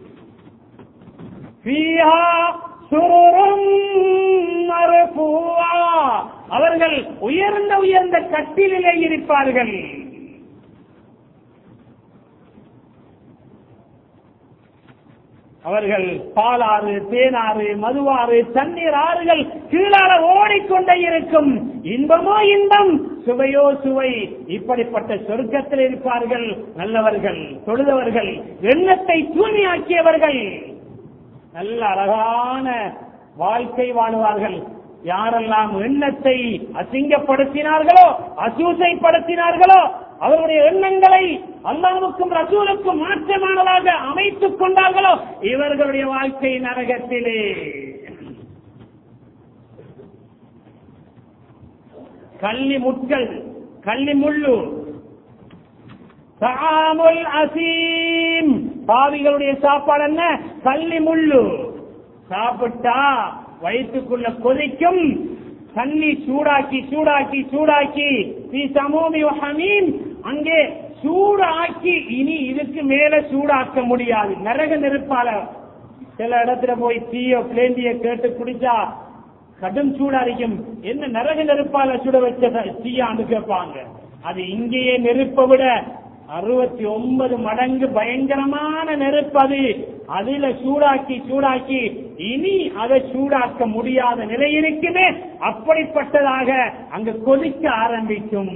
فيها سرر مرفوعة. அவர்கள் உயர்ந்த உயர்ந்த கட்டிலே இருப்பார்கள் அவர்கள் பாலாறு தேனாறு மதுவாறு தண்ணீர் ஆறுகள் கீழால ஓடிக்கொண்டே இருக்கும் இன்பமோ இன்பம் சுவையோ சுவை இப்படிப்பட்ட சொர்க்கத்தில் இருப்பார்கள் நல்லவர்கள் தொழுதவர்கள் எண்ணத்தை தூய்மையாக்கியவர்கள் நல்ல அழகான வாழ்க்கை வாழுவார்கள் யாரெல்லாம் எண்ணத்தை அசிங்கப்படுத்தினார்களோ அசூசைப்படுத்தினார்களோ அவருடைய எண்ணங்களை அல்லாவுக்கும் ரசூலுக்கும் மாற்றமானதாக அமைத்துக் கொண்டார்களோ இவர்களுடைய வாழ்க்கை நரகத்திலே கள்ளி முட்கள் கள்ளி முள்ளு தாமுல் அசீம் பாவிகளுடைய சாப்பாடு என்ன கள்ளி முள்ளு சாப்பிட்டா வயிற்றுக்குள்ள கொதிக்கும் தண்ணி சூடாக்கி சூடாக்கி சூடாக்கி நீ சமூமி ஹமீம் அங்கே சூடாக்கி இனி இதுக்கு மேல சூடாக்க முடியாது நரக நெருப்பால சில இடத்துல போய் தீயோ பிளேந்திய கேட்டு குடிச்சா கடும் சூடா இருக்கும் என்ன நரக நெருப்பால சுட வச்ச தீயான்னு கேட்பாங்க அது இங்கேயே நெருப்பை விட அறுபத்தி ஒன்பது மடங்கு பயங்கரமான நெருப்பு அது அதுல சூடாக்கி சூடாக்கி இனி அதை சூடாக்க முடியாத நிலை இருக்குமே அப்படிப்பட்டதாக அங்க கொதிக்க ஆரம்பிக்கும்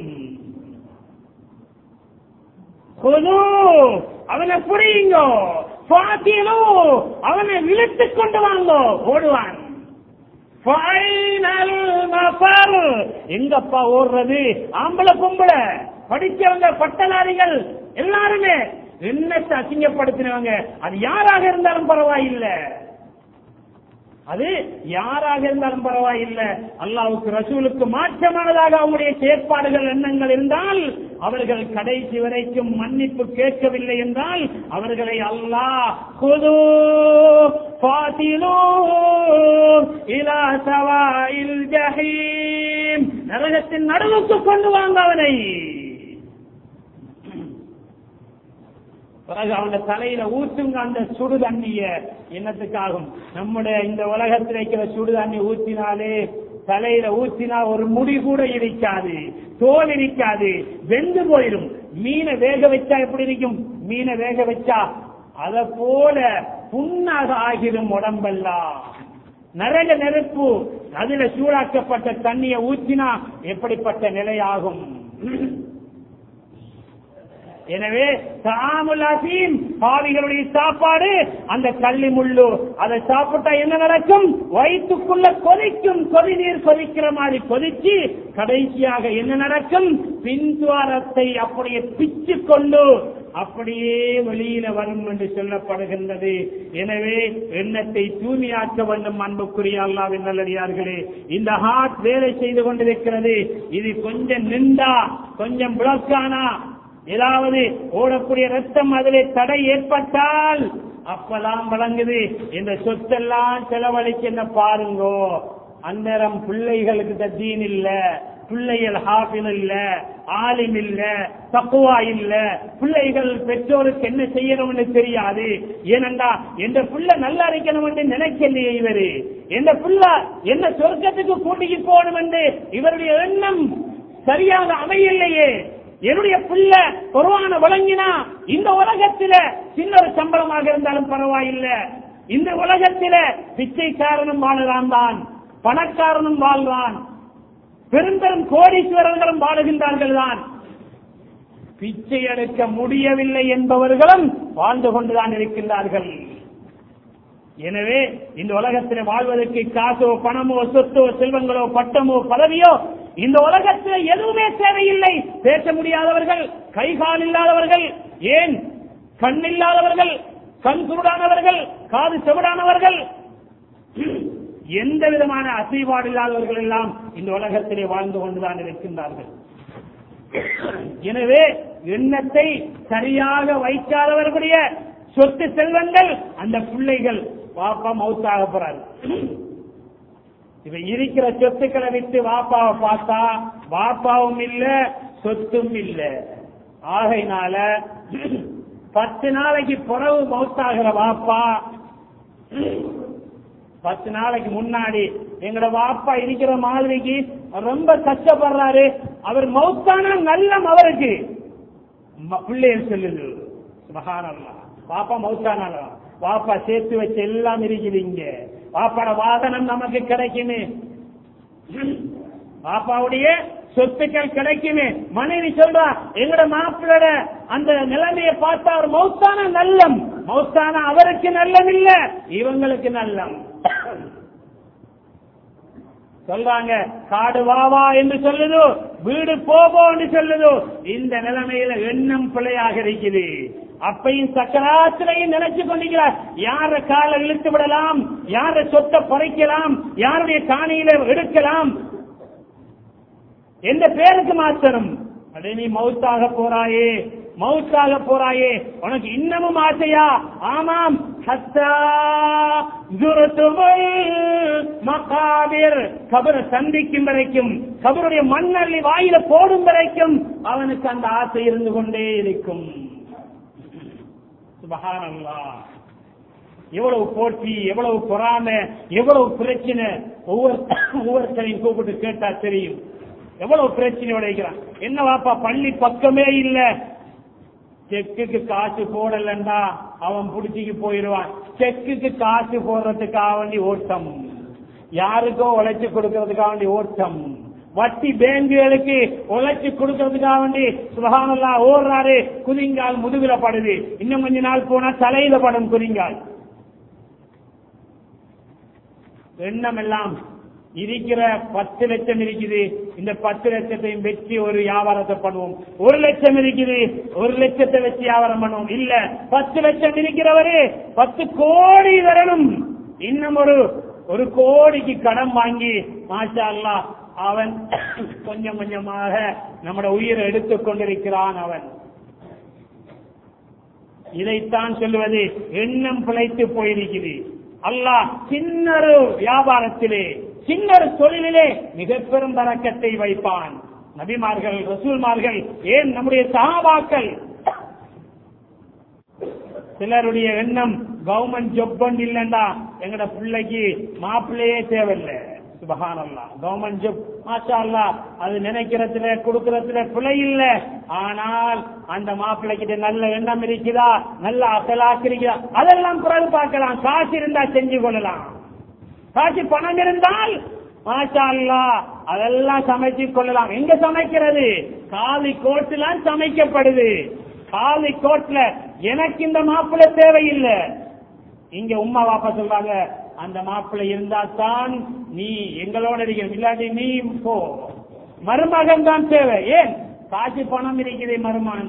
கொலு அவனை புரியுங்கோ பாத்தியலோ அவனை இழுத்து கொண்டு வாங்கோ ஓடுவான் ஃபைனல் மஃபர். எங்கப்பா ஓடுறது ஆம்பளை பொம்பளை படிச்சவங்க பட்டதாரிகள் எல்லாருமே என்னத்தை அசிங்கப்படுத்தினவங்க அது யாராக இருந்தாலும் பரவாயில்லை அது யாராக இருந்தாலும் பரவாயில்லை அல்லாவுக்கு ரசூலுக்கு மாற்றமானதாக அவங்களுடைய செயற்பாடுகள் எண்ணங்கள் இருந்தால் அவர்கள் கடைசி வரைக்கும் மன்னிப்பு கேட்கவில்லை என்றால் அவர்களை அல்லாஹ் குது பாத்திலோ இலா சவாயில் ஜஹீம் நரகத்தின் நடுவுக்கு கொண்டு வாங்க அவனை பிறகு அவன தலையில ஊத்துங்க அந்த சுடு தண்ணிய என்னத்துக்காகும் நம்முடைய இந்த உலகத்தில் இருக்கிற சுடு தண்ணி ஊத்தினாலே தலையில ஊத்தினா ஒரு முடி கூட இருக்காது தோல் இருக்காது வெந்து போயிடும் மீனை வேக வச்சா எப்படி இருக்கும் மீனை வேக வச்சா அத போல புண்ணாக ஆகிடும் உடம்பெல்லாம் நரக நெருப்பு அதுல சூடாக்கப்பட்ட தண்ணியை ஊற்றினா எப்படிப்பட்ட நிலையாகும் எனவே தாமுல் அசீம் பாவிகளுடைய சாப்பாடு அந்த கள்ளி முள்ளு அதை சாப்பிட்டா என்ன நடக்கும் வயிற்றுக்குள்ள கொதிக்கும் கொதி நீர் கொதிக்கிற மாதிரி கொதிச்சு கடைசியாக என்ன நடக்கும் பின்துவாரத்தை அப்படியே பிச்சு கொண்டு அப்படியே வெளியில வரும் என்று சொல்லப்படுகின்றது எனவே எண்ணத்தை தூய்மையாக்க வேண்டும் அன்புக்குரிய அல்லாவின் நல்லடியார்களே இந்த ஹார்ட் வேலை செய்து கொண்டிருக்கிறது இது கொஞ்சம் நின்றா கொஞ்சம் பிளக்கானா ஏதாவது ஓடக்கூடிய ரத்தம் அதிலே தடை ஏற்பட்டால் அப்பதான் வழங்குது இந்த சொத்தெல்லாம் செலவழிக்க பாருங்கோ அந்நேரம் பிள்ளைகளுக்கு தத்தீன் இல்ல பிள்ளைகள் ஹாஃபில் இல்ல ஆலிம் இல்ல தக்குவா இல்ல பிள்ளைகள் பெற்றோருக்கு என்ன செய்யணும்னு தெரியாது ஏனண்டா எந்த பிள்ளை நல்லா இருக்கணும் என்று நினைக்கலையே இவரு எந்த பிள்ளை என்ன சொர்க்கத்துக்கு கூட்டிக்கு போகணும் என்று இவருடைய எண்ணம் சரியாக அமையலையே என்னுடைய பிள்ளை குர்ஆன வழங்கினா இந்த உலகத்தில சின்ன ஒரு சம்பளமாக இருந்தாலும் பரவாயில்லை இந்த உலகத்தில பிச்சைக்காரனும் வாழலாம் தான் பணக்காரனும் வாழ்வான் பெரும் பெரும் கோடீஸ்வரர்களும் வாழுகின்றார்கள் தான் பிச்சை எடுக்க முடியவில்லை என்பவர்களும் வாழ்ந்து கொண்டுதான் இருக்கின்றார்கள் எனவே இந்த உலகத்தில் வாழ்வதற்கு காசோ பணமோ சொத்தோ செல்வங்களோ பட்டமோ பதவியோ இந்த உலகத்தில் எதுவுமே தேவையில்லை பேச முடியாதவர்கள் கை கால் இல்லாதவர்கள் ஏன் கண் இல்லாதவர்கள் கண் குருடானவர்கள் காது செவிடானவர்கள் எந்த விதமான அசைபாடு இல்லாதவர்கள் எல்லாம் இந்த உலகத்திலே வாழ்ந்து கொண்டுதான் இருக்கின்றார்கள் எனவே எண்ணத்தை சரியாக வைக்காதவர்களுடைய சொத்து செல்வங்கள் அந்த பிள்ளைகள் பாப்பா மவுத்தாக போறாரு இப்ப இருக்கிற சொத்துக்களை விட்டு வாப்பாவை பார்த்தா வாப்பாவும் இல்ல சொத்தும் இல்ல ஆகையினால பத்து நாளைக்கு புறவு மவுத்தாகிற வாப்பா பத்து நாளைக்கு முன்னாடி எங்கட வாப்பா இருக்கிற மாதிரிக்கு ரொம்ப கஷ்டப்படுறாரு அவர் மௌத்தான நல்லம் அவருக்கு ம- பிள்ளைகள் சொல்லுது மகானல்லா பாப்பா மௌத்தானால பாப்பா சேர்த்து வச்ச எல்லாம் இருக்குது இங்க பாப்பாட வாதனம் நமக்கு கிடைக்குமே பாப்பாவுடைய சொத்துக்கள் கிடைக்குமே மனைவி சொல்றா எங்கட மாப்பிளோட அந்த நிலைமையை பார்த்தா அவர் மௌத்தான நல்லம் மௌத்தான அவருக்கு நல்லம் இல்ல இவங்களுக்கு நல்லம் சொல்றாங்க காடு வாவா என்று சொல்லுது வீடு போபோ என்று சொல்லுது இந்த நிலைமையில எண்ணம் பிழையாக இருக்குது அப்பையும் சக்கராத்திரையும் நினைச்சு கொண்டிருக்கிறார் யார காலை இழுத்து விடலாம் யார சொத்தை பறைக்கலாம் யாருடைய காணியில எடுக்கலாம் எந்த பேருக்கு மாத்தணும் அடே நீ மவுத்தாக போறாயே மவுத்தாக போறாயே உனக்கு இன்னமும் ஆசையா ஆமாம் ஹத்தா ஜுருத்துமுல் மகாபிர் கபரை சந்திக்கும் வரைக்கும் கபருடைய மண்ணள்ளி வாயில போடும் வரைக்கும் அவனுக்கு அந்த ஆசை இருந்து கொண்டே இருக்கும் சுபஹானல்லாஹ் எவ்வளவு போட்டி எவ்வளவு பொறாமை எவ்வளவு பிரச்சனை ஒவ்வொரு ஒவ்வொருத்தரையும் கூப்பிட்டு கேட்டா தெரியும் எவ்வளவு பிரச்சனையோட இருக்கிறான் என்ன வாப்பா பள்ளி பக்கமே இல்ல செக்குக்கு காசு போடலண்டா அவன் புடிச்சிக்கு போயிடுவான் செக்குக்கு காசு போடுறதுக்காக வேண்டி ஓட்டம் யாருக்கோ உழைச்சு கொடுக்கறதுக்காக வேண்டி ஓட்டம் வட்டி பேங்குகளுக்கு உழைச்சு கொடுக்கறதுக்காக வேண்டி சுபகானல்லா ஓடுறாரு குதிங்கால் முதுகுல படுது இன்னும் கொஞ்ச நாள் போனா தலையில படும் குதிங்கால் எண்ணம் எல்லாம் இருக்கிற பத்து லட்சம் இருக்குது இந்த பத்து லட்சத்தையும் வச்சு ஒரு வியாபாரத்தை பண்ணுவோம் ஒரு லட்சம் இருக்குது ஒரு லட்சத்தை வச்சு வியாபாரம் பண்ணுவோம் இல்ல பத்து லட்சம் இருக்கிறவரு பத்து கோடி வரணும் இன்னும் ஒரு ஒரு கோடிக்கு கடன் வாங்கி மாஷா அல்லாஹ் அவன் கொஞ்சம் கொஞ்சமாக நம்முடைய உயிரை எடுத்துக் கொண்டிருக்கிறான் அவன் இதைத்தான் சொல்லுவது எண்ணம் பிழைத்து போயிருக்குது அல்லாஹ் சின்னொரு வியாபாரத்திலே சின்னொரு தொழிலிலே மிக பெரும் பறக்கத்தை வைப்பான் நபிமார்கள் ரசூல்மார்கள் ஏன் நம்முடைய சகாபாக்கள் சிலருடைய எண்ணம் கவர்மெண்ட் ஜொப் இல்லைண்டா எங்கட பிள்ளைக்கு மாப்பிள்ளையே தேவையில்லை சுபஹானல்லா கவர்மெண்ட் ஜாப் மாஷா அல்லா அது நினைக்கிறதுல கொடுக்கறதுல பிழை இல்ல ஆனால் அந்த மாப்பிள்ளைகிட்ட நல்ல எண்ணம் இருக்குதா நல்ல அசலாக்கு இருக்குதா அதெல்லாம் பிறகு பார்க்கலாம் காசு இருந்தா செஞ்சு கொள்ளலாம் காசு பணம் இருந்தால் மாஷா அல்லா அதெல்லாம் சமைச்சு கொள்ளலாம் எங்க சமைக்கிறது காலி கோட்டுல சமைக்கப்படுது காலி கோட்ல எனக்கு இந்த மாப்பிள்ளை தேவையில்லை இங்க உம்மா வாப்பா சொல்றாங்க அந்த மாப்பிள்ளை இருந்தா தான் நீ எங்களோட இருக்கிற இல்லாட்டி நீ போ மருமகன் தான் தேவை ஏன் காசு பணம் இருக்கிறது மருமகன்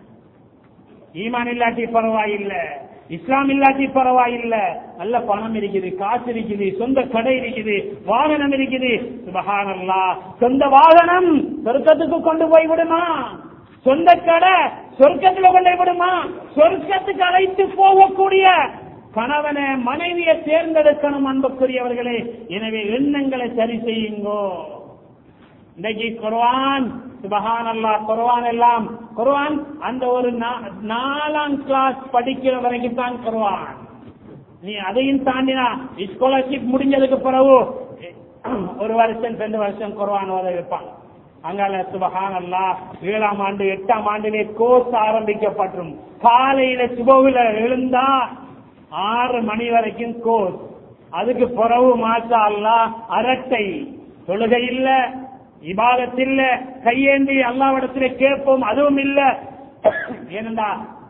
ஈமான் இல்லாட்டி பரவாயில்லை இஸ்லாம் இல்லாட்டி பரவாயில்லை நல்ல பணம் இருக்குது காசு இருக்குது சொந்த கடை இருக்குது வாகனம் இருக்குது சுபஹானல்லா சொந்த வாகனம் சொர்க்கத்துக்கு கொண்டு போய் விடுமா சொந்த கடை சொர்க்கத்துல கொண்டு போய் விடுமா சொர்க்கத்துக்கு அழைத்து போகக்கூடிய கணவனை மனைவியை தேர்ந்தெடுக்கணும் அன்புக்குரியவர்களே எனவே எண்ணங்களை சரி செய்யுங்கோ இன்னைக்கு குர்ஆன் சுபஹான் அல்லா குர்ஆன் எல்லாம் குர்ஆன் அந்த ஒரு நா- நாலாம் கிளாஸ் படிக்கிற வரைக்கும் தான் குர்ஆன் நீ அதையும் தாண்டினா ஸ்காலர்ஷிப் முடிஞ்சதுக்கு பிறகு ஒரு வருஷம் ரெண்டு வருஷம் குர்ஆன் ஓத வைப்பாங்க அங்கால சுபஹான் அல்லா ஏழாம் ஆண்டு எட்டாம் ஆண்டிலே கோர்ஸ் ஆரம்பிக்கப்பட்டுரும் காலையில சுபகுல எழுந்தா ஆறு மணி வரைக்கும் கோர்ஸ் அதுக்கு பிறகு மாசா அல்லா அரட்டை தொழுகை இல்ல இபாதத் இல்ல கையேந்தி அல்லாவிடத்திலே கேட்போம் அதுவும் இல்ல ஏனென்றா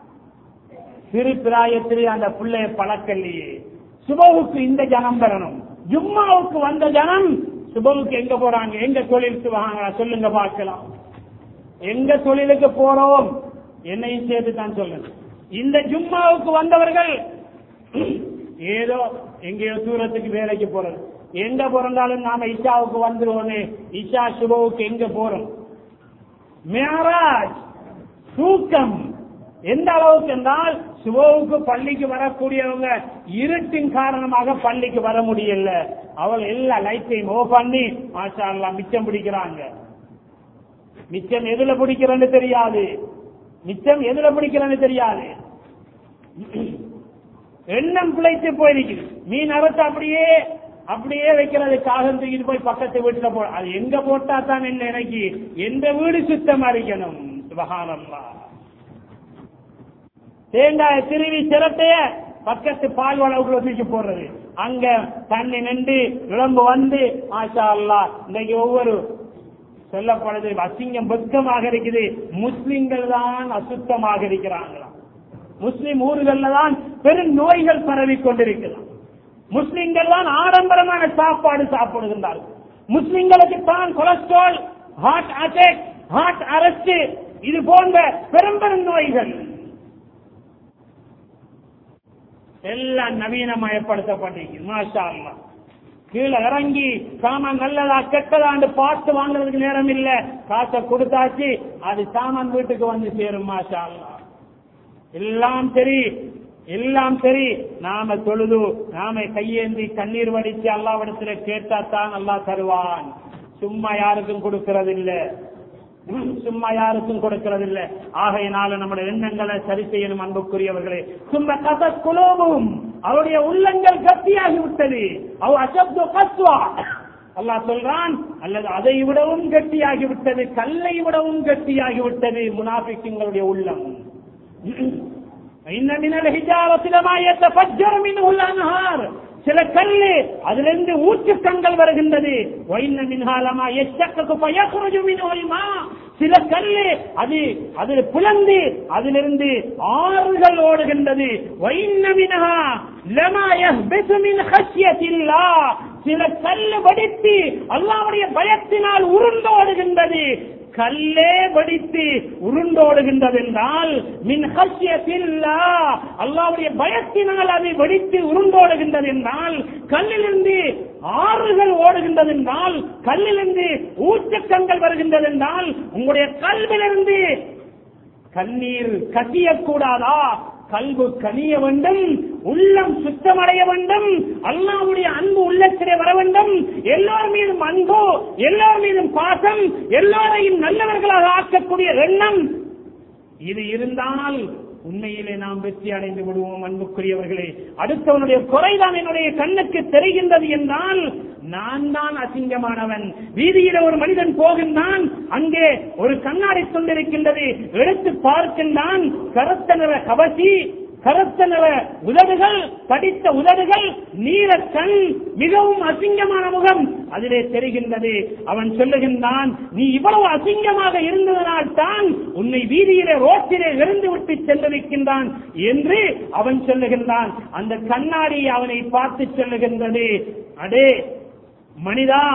சிறு பிராயத்திலே அந்த பிள்ளைய பழக்கல்லையே சுபவுக்கு இந்த ஜனம் பெறணும் ஜும்மாவுக்கு வந்த ஜனம் சுபவுக்கு எங்க போறாங்க எங்க தொழில் சுபகாங்க சொல்லுங்க பார்க்கலாம் எங்க தொழிலுக்கு போறோம் என்னையும் சேர்த்து தான் சொல்லுங்க இந்த ஜும்மாவுக்கு வந்தவர்கள் ஏதோ எங்கேயோ தூரத்துக்கு வேலைக்கு போறது எங்க பிறந்தாலும் நாம இஷாவுக்கு வந்துருவோமே இஷா சுபவுக்கு எங்க போறோம் மேராஜ் தூக்கம் எந்த அளவுக்கு என்றால் சுபவுக்கு பள்ளிக்கு வரக்கூடியவங்க இருட்டின் காரணமாக பள்ளிக்கு வர முடியல அவள் எல்லா லைட்டையும் ஓ பண்ணி மாஷா அல்லாஹ் மிச்சம் பிடிக்கிறாங்க மிச்சம் எதுல பிடிக்கிறன்னு தெரியாது மிச்சம் எதுல பிடிக்கிறன்னு தெரியாது எண்ணம் பிழைத்து போயிருக்குது மீன் அறுத்து அப்படியே அப்படியே வைக்கிறது காகம் தூக்கிட்டு போய் பக்கத்து வீட்டுல போ அது எங்க போட்டா தான் என்ன எனக்கு எந்த வீடு சுத்தமா இருக்கணும் சுபஹானல்லா தேங்காய திருவி சிரட்டைய பக்கத்து பால் வளவுக்குள்ள தூக்கி போடுறது அங்க தண்ணி நின்று விளம்பு வந்து மாஷா அல்லா இன்னைக்கு ஒவ்வொரு சொல்லப்படுது அசிங்கம் வெக்கமாக இருக்குது முஸ்லிம்கள் தான் அசுத்தமாக இருக்கிறாங்களாம் முஸ்லிம் ஊர்கள்ல தான் பெரும் நோய்கள் பரவி கொண்டிருக்கலாம் முஸ்லிம்கள் தான் ஆடம்பரமான சாப்பாடு சாப்பிடுகின்றார்கள் முஸ்லிம்களுக்கு தான் cholesterol heart attack heart arrest இது போன்ற பெரும் பெரும் நோய்கள் எல்லாம் நவீனமயப்படுத்தப்பட்டிருக்கு மாஷா அல்லாஹ் கீழே இறங்கி சாமான் நல்லதா கெட்டதான்னு பார்த்து வாங்குறதுக்கு நேரம் இல்ல காசை கொடுத்தாச்சு அது சாமான் வீட்டுக்கு வந்து சேரும் மாஷா அல்லாஹ். எல்லாம் சரி எல்லாம் சரி நாம தொழுது நாம கையேந்தி கண்ணீர் வடிச்சு அல்லாவிடத்துல கேட்டா தான் அல்லாஹ் தருவான் சும்மா யாருக்கும் கொடுக்கறது இல்ல சும்மா யாருக்கும் கொடுக்கிறது இல்ல ஆகையினால நம்முடைய எண்ணங்களை சரி செய்யணும் அன்புக்குரியவர்களே சும்மா கத குலோபும் அவருடைய உள்ளங்கள் கத்தியாகி விட்டது அவ அசப்து கஸ்வா அல்லாஹ் சொல்றான் அல்லது அதை விடவும் கட்டியாகி விட்டது கல்லை விடவும் கட்டியாகி விட்டது முனாபிக்குங்களுடைய உள்ளம் இன்ன மினல் ஹிஜாரத்தி லமா யத்தஃபஜ்ஜரு மின்ஹுல் அன்ஹார் சில கல்லு அதிலிருந்து ஊற்றுக்கண்கள் வருகின்றது வைன்ன மின்ஹாலமா எச்சக்கு பயக்குறஜு மின்ஹுல் மா சில கல்லு அது அது புலந்து அதிலிருந்து ஆறுகள் ஓடுகின்றது வைன்ன மின்ஹா லமா யஹ்பிசு மின் ஹஷ்யத்தில்லாஹ் சில கல்லு வடித்து அல்லாஹ்வுடைய பயத்தினால் உருண்டோடுகின்றது கல்லே வடித்து உருண்டோடுகின்றது என்றால் மின் ஹஸ்யத்தில்லா அல்லாவுடைய பயத்தினால் அது வெடித்து உருண்டோடுகின்றது என்றால் கல்லிலிருந்து ஆறுகள் ஓடுகின்றது என்றால் கல்லிலிருந்து ஊற்றக்கண்கள் வருகின்றது என்றால் உங்களுடைய கல்விலிருந்து கண்ணீர் கசியக்கூடாதா கல்வு கனிய வேண்டும் உள்ளம் சுத்தமடைய வேண்டும் அல்லாவுடைய அன்பு உள்ளத்திலே வர வேண்டும் எல்லோர் மீதும் அன்பு எல்லோர் மீதும் பாசம் எல்லோரையும் நல்லவர்களாக ஆக்கக்கூடிய எண்ணம் இது இருந்தால் உண்மையிலே நாம் வெற்றி அடைந்து விடுவோம் அன்புக்குரியவர்களே அடுத்தவனுடைய குறைதான் என்னுடைய கண்ணுக்கு தெரிகின்றது என்றால் நான் தான் அசிங்கமானவன் வீதியில ஒரு மனிதன் போகின்றான் அங்கே ஒரு கண்ணாடி கொண்டிருக்கின்றது எடுத்து பார்க்கின்றான் கருத்த நிற கவசி கருத்த நிற உதடுகள் படித்த உதடுகள் நீல கண் மிகவும் அசிங்கமான முகம் அதிலே தெரிகின்றது அவன் சொல்லுகின்றான் நீ இவ்வளவு அசிங்கமாக இருந்ததனால் தான் உன்னை வீதியிலே ரோட்டிலே எறிந்து விட்டு சென்றிருக்கின்றான் என்று அவன் சொல்லுகின்றான் அந்த கண்ணாடி அவனை பார்த்து சொல்லுகின்றது அடே மனிதா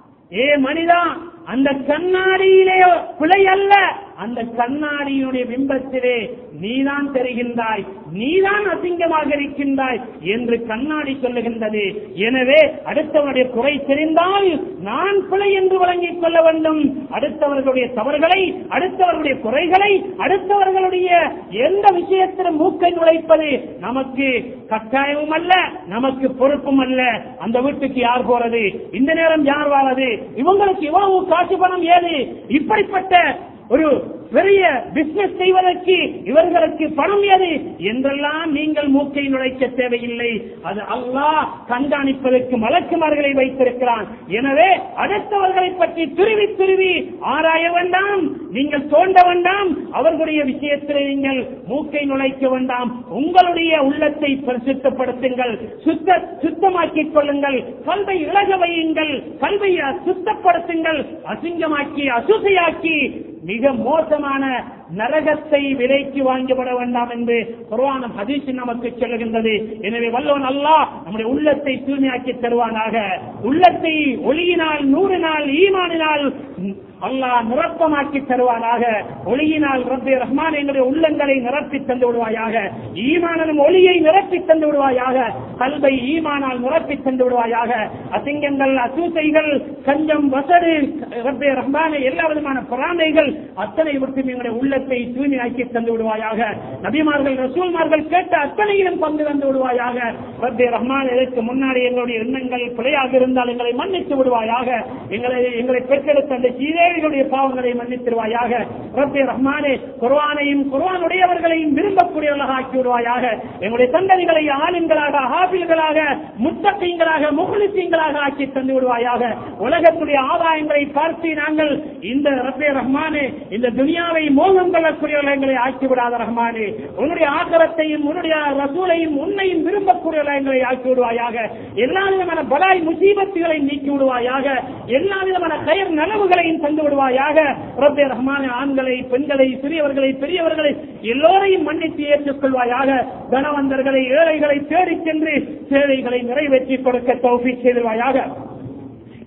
ஏ மனிதா அந்த கண்ணாடியிலே பிழை அல்ல அந்த கண்ணாடியினுடைய பிம்பத்திலே நீதான் தெரிகின்றாய் நீதான் அசிங்கமாக இருக்கின்றாய் என்று கண்ணாடி சொல்லுகின்றது எனவே அடுத்தவருடைய குறை தெரிந்தால் நான் பிழை என்று வழங்கிக் கொள்ள வேண்டும் அடுத்தவர்களுடைய தவறுகளை அடுத்தவர்களுடைய குறைகளை அடுத்தவர்களுடைய எந்த விஷயத்திலும் மூக்கை நுழைப்பது நமக்கு கட்டாயமும் அல்ல நமக்கு பொறுப்பும் அல்ல அந்த வீட்டுக்கு யார் போறது இந்த நேரம் யார் வாழது இவங்களுக்கு இவ்வளவு காசு பணம் ஏது இப்படிப்பட்ட ஒரு பெரிய பிசினஸ் செய்வதற்கு இவர்களுக்கு பணம் எது என்றெல்லாம் நீங்கள் மூக்கை நுழைக்க தேவையில்லை அது அல்லாஹ் கண்காணிப்பதற்கு மலக்குமார்களை வைத்திருக்கிறான் எனவே அடுத்தவர்களை பற்றி துருவி துருவி ஆராய வேண்டாம் நீங்கள் தோண்ட வேண்டாம் அவர்களுடைய விஷயத்தில் நீங்கள் மூக்கை நுழைக்க வேண்டாம் உங்களுடைய உள்ளத்தை பரிசுத்தப்படுத்துங்கள் சுத்த சுத்தமாக்கிக் கொள்ளுங்கள் கல்வை இழக வையுங்கள் கல்வை சுத்தப்படுத்துங்கள் அசிங்கமாக்கி அசுசையாக்கி மிக மோசமான நரகத்தை விலைக்கு வாங்கிவிட வேண்டாம் என்று குர்ஆனும் ஹதீஸும் நமக்கு சொல்லுகின்றது எனவே வல்லவன் அல்லாஹ் நம்முடைய உள்ளத்தை தூய்மையாக்கி தருவானாக உள்ளத்தை ஒளியினால் நூறு நாள் ஈமானினால் அல்லாஹ் நிரப்பமாக்கி தருவானாக ஒளியினால் ரப்பே ரஹ்மான் எங்களுடைய உள்ளங்களை நிரப்பி தந்து விடுவாயாக ஈமானும் ஒளியை நிரப்பி தந்து விடுவாயாக கல்வை ஈமானால் நிரப்பி தந்து விடுவாயாக அசிங்கங்கள் அசூசைகள் கஞ்சம் வசடு ரப்பே ரஹ்மானை எல்லா விதமான பொறாமைகள் அத்தனை விட்டு எங்களுடைய உள்ளத்தை தூய்மையாக்கி தந்து விடுவாயாக நபிமார்கள் ரசூல்மார்கள் கேட்ட அத்தனையிலும் பங்கு தந்து விடுவாயாக ரப்பே ரஹ்மான் இதற்கு முன்னாடி எங்களுடைய எண்ணங்கள் பிழையாக இருந்தால் எங்களை மன்னித்து விடுவாயாக எங்களை எங்களை பெற்றெடுத்த அந்த சீதேவிகளுடைய பாவங்களை மன்னித்திருவாயாக ரப்பே ரஹ்மானே குர்ஆனையும் குர்ஆனுடையவர்களையும் விரும்பக்கூடியவர்களாக ஆக்கி விடுவாயாக எங்களுடைய சந்ததிகளை ஆலிம்களாக ஹாபில்களாக முத்தகங்களாக முகலிசீங்களாக ஆக்கி தந்து விடுவாயாக உலகத்துடைய ஆதாயங்களை பார்த்து நாங்கள் இந்த ரப்பே ரஹ்மானே இந்த துனியாவை மோகம் கொள்ளக்கூடியவர்களை எங்களை ஆக்கி விடாத ரஹ்மானே உன்னுடைய ஆகரத்தையும் உன்னுடைய ரசூலையும் உன்னையும் விரும்பக்கூடியவர்களை எங்களை ஆக்கி விடுவாயாக எல்லா விதமான பலாய் முசீபத்துகளை நீக்கி விடுவாயாக எல்லா விதமான கயர் நலவுகளையும் தந்து விடுவாயாக ரப்பே ரஹ்மான ஆண்களை பெண்களை சிறியவர்களை பெரியவர்களை எல்லோரையும் மன்னித்து ஏற்றுக்கொள்வாயாக தனவந்தர்களை ஏழைகளை தேடிச் சென்று சேவைகளை நிறைவேற்றி கொடுக்க தௌஃபீக் செய்திருவாயாக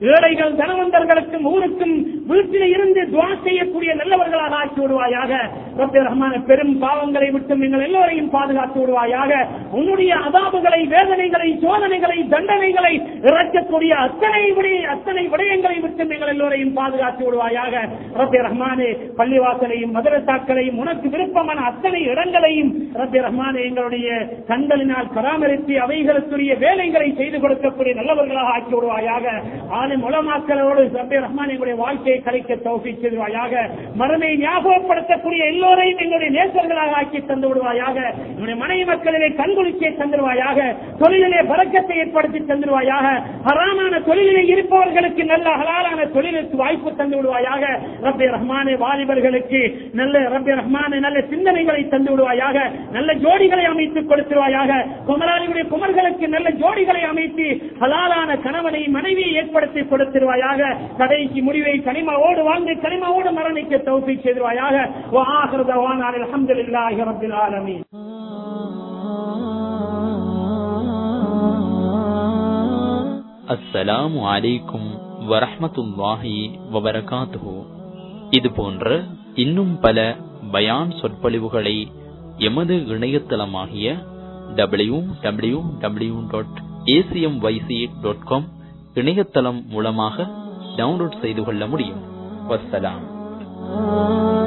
ஏழைகள் தனவந்தர்களுக்கும் ஊருக்கும் வீட்டில் இருந்து துவா செய்யக்கூடிய நல்லவர்களாக ஆக்கி விடுவாயாக ரப்பே ரஹ்மான பெரும் பாவங்களை விட்டு எங்கள் எல்லோரையும் பாதுகாத்து விடுவாயாக உன்னுடைய அதாபுகளை வேதனைகளை சோதனைகளை தண்டனைகளை இறக்கக்கூடிய அத்தனை விடய அத்தனை விடயங்களை விட்டு எங்கள் எல்லோரையும் பாதுகாத்து விடுவாயாக ரப்பே ரஹ்மானே பள்ளிவாசலையும் மதரசாக்களையும் உனக்கு விருப்பமான அத்தனை இடங்களையும் ரப்பே ரஹ்மானே எங்களுடைய கண்களினால் பராமரித்து அவைகளுக்குரிய வேலைகளை செய்து கொடுக்கக்கூடிய நல்லவர்களாக ஆக்கி விடுவாயாக ஆளும் உலமாக்களோடு ரப்பே ரஹ்மான் எங்களுடைய வாழ்க்கையை கலைக்க தௌஃபீக் செய்வாயாக மறுமை ஞாபகப்படுத்தக்கூடிய எல்லோரையும் எங்களுடைய நேசர்களாக ஆக்கி தந்து விடுவாயாக என்னுடைய மனைவி மக்களிலே கண்குளிச்சியை தந்துடுவாயாக தொழிலிலே பறக்கத்தை ஏற்படுத்தி தந்துடுவாயாக ஹராமான தொழிலிலே இருப்பவர்களுக்கு நல்ல ஹலாலான தொழிலுக்கு வாய்ப்பு தந்து விடுவாயாக ரப்பே ரஹ்மானே வாலிபர்களுக்கு நல்ல ரப்பே ரஹ்மானே நல்ல சிந்தனைகளை தந்து விடுவாயாக நல்ல ஜோடிகளை அமைத்து கொடுத்துருவாயாக குமராளியுடைய குமர்களுக்கு நல்ல ஜோடிகளை அமைத்து ஹலாலான கணவனை மனைவியை ஏற்படுத்தி கொடுத்துருவாயாக கடைசி முடிவை கனிமாவோடு வாழ்ந்து கனிமாவோடு மரணிக்க தௌஃபீக் செய்திருவாயாக وآخر دعوانا الحمد لله رب العالمين அஸ்ஸலாமு அலைக்கும் வரஹ்மத்துல்லாஹி வபரகாத்துஹு இது போன்ற இன்னும் பல பயான் சொற்பொழிவுகளை எமது இணையதளமாகிய W W W dot ACM YC dot com இணையதளம் மூலமாக டவுன்லோட் செய்து கொள்ள முடியும் வஸ்ஸலாம்